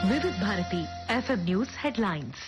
వివిధ Bharati FM news headlines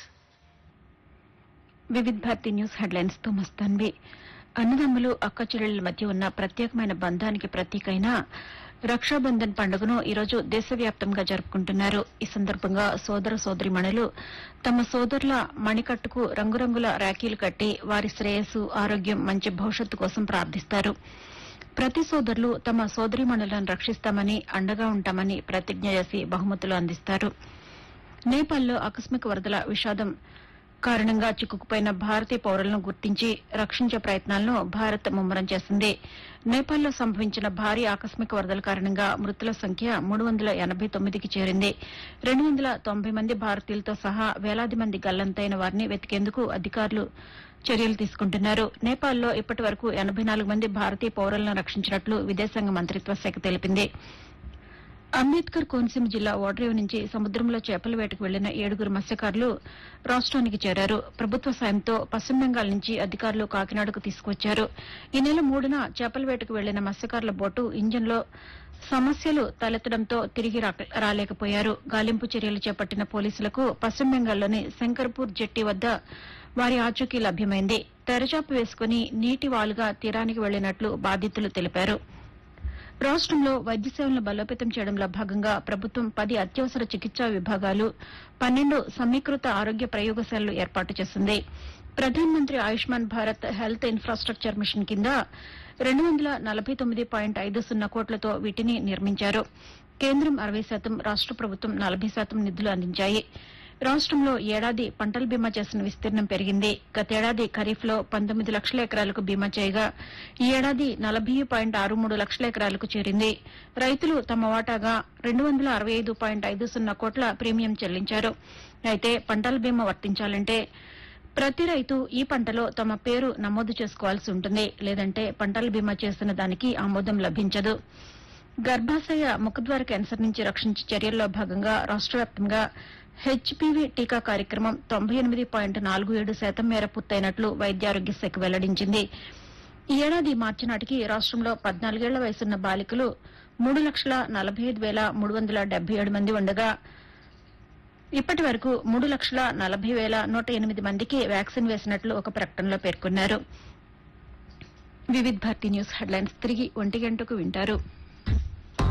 Vividh Bharati news headlines తో మస్తాన్వి అన్నదమ్ములు అక్క చెల్లెళ్ల మధ్య ఉన్న ప్రత్యేకమైన బంధానికి ప్రతీకైన రక్షాబంధన్ పండుగను ఈరోజు దేశవ్యాప్తంగా జరుపుకుంటున్నారు ఈ సందర్భంగా సోదర సోదరిమణులు తమ సోదరుల మణికట్టుకు రంగురంగుల రాఖీలు కట్టి వారి శ్రేయస్సు ఆరోగ్యం మంచి భవిష్యత్తు కోసం ప్రార్థిస్తారు ప్రతి సోదరులు తమ సోదరిమణులను రక్షిస్తామని అండగా ఉంటామని ప్రతిజ్ఞ చేసి బహుమతులు అందిస్తారు నేపాల్లో ఆకస్మిక వరదల విషాదం కారణంగా చిక్కుకుపోయిన భారతీయ పౌరులను గుర్తించి రక్షించే ప్రయత్నాలను భారత్ ముమ్మరం చేసింది నేపాల్లో సంభవించిన భారీ ఆకస్మిక వరదల కారణంగా మృతుల సంఖ్య మూడు వందల ఎనబై తొమ్మిదికి చేరింది రెండు వందల తొంభై మంది భారతీయులతో సహా వేలాది మంది గల్లంతైన వారిని వెతికేందుకు అధికారులు చర్యలు తీసుకుంటున్నారు నేపాల్లో ఇప్పటి వరకు ఎనబై నాలుగు మంది భారతీయ పౌరులను రక్షించినట్లు విదేశాంగ మంత్రిత్వ శాఖ తెలిపింది అంబేద్కర్ కోనసీమ జిల్లా ఓడరేవు నుంచి సముద్రంలో చేపల వేటకు వెళ్లిన ఏడుగురు మత్స్యకారులు రాష్ట్రానికి చేరారు ప్రభుత్వ సాయంతో పశ్చిమ బెంగాల్ నుంచి అధికారులు కాకినాడకు తీసుకొచ్చారు ఈ నెల మూడున చేపల వేటకు వెళ్లిన మత్స్యకారుల బోటు ఇంజన్లో సమస్యలు తలెత్తడంతో తిరిగి రా- రాలేకపోయారు గాలింపు చర్యలు చేపట్టిన పోలీసులకు పశ్చిమ బెంగాల్లోని శంకర్పూర్ జెట్టి వద్ద వారి ఆచూకీ లభ్యమైంది తెరచాప వేసుకుని నీటి వాలుగా తీరానికి వెళ్లినట్లు బాధితులు తెలిపారు రాష్ట్రంలో వైద్య సేవలను బలోపేతం చేయడంలో భాగంగా ప్రభుత్వం పది అత్యవసర చికిత్సా విభాగాలు పన్నెండు సమీకృత ఆరోగ్య ప్రయోగశాలలు ఏర్పాటు చేసింది ప్రధానమంత్రి Ayushman Bharat health infrastructure mission కింద రెండు వందల నలభై తొమ్మిది పాయింట్ ఐదు సున్నా కోట్లతో వీటిని నిర్మించారు కేంద్రం అరవై శాతం రాష్ట ప్రభుత్వం నలభై శాతం నిధులు అందించాయి రాష్ట్రంలో ఏడాది పంటల బీమా చేసిన విస్తీర్ణం పెరిగింది గతేడాది ఖరీఫ్ లో పంతొమ్మిది లక్షల ఎకరాలకు బీమా చేయగా ఈ ఏడాది నలభై పాయింట్ ఆరు మూడు లక్షల ఎకరాలకు చేరింది రైతులు తమ వాటాగా రెండు వందల అరవై ఐదు పాయింట్ ఐదు సున్నా కోట్ల ప్రీమియం చెల్లించారు అయితే పంటల బీమా వర్తించాలంటే ప్రతి రైతు ఈ పంటలో తమ పేరు నమోదు చేసుకోవాల్సి ఉంటుంది లేదంటే పంటల బీమా చేసిన దానికి ఆమోదం లభించదు గర్భాశయ ముఖద్వార క్యాన్సర్ నుంచి రక్షించే చర్యల్లో భాగంగా రాష్ట వ్యాప్తంగా హెచ్పీవీ టీకా కార్యక్రమం తొంభై ఎనిమిది పాయింట్ నాలుగు ఏడు శాతం మేర పూర్తయినట్లు వైద్యారోగ్య శాఖ వెల్లడించింది ఈ ఏడాది మార్చి నాటికి రాష్ట్రంలో పద్నాలుగేళ్ల వయసున్న బాలికలు మూడు లక్షల నలభై ఐదు వేల మూడు వందల డెబ్బై ఏడు మంది ఉండగా ఇప్పటి వరకు మూడు లక్షల నలభై వేల నూట ఎనిమిది మందికి వ్యాక్సిన్ వేసినట్లు ఒక ప్రకటనలో పేర్కొన్నారు వివిధ్ భారతి న్యూస్ హెడ్లైన్స్ తిరిగి ఒంటి గంటకు వింటారు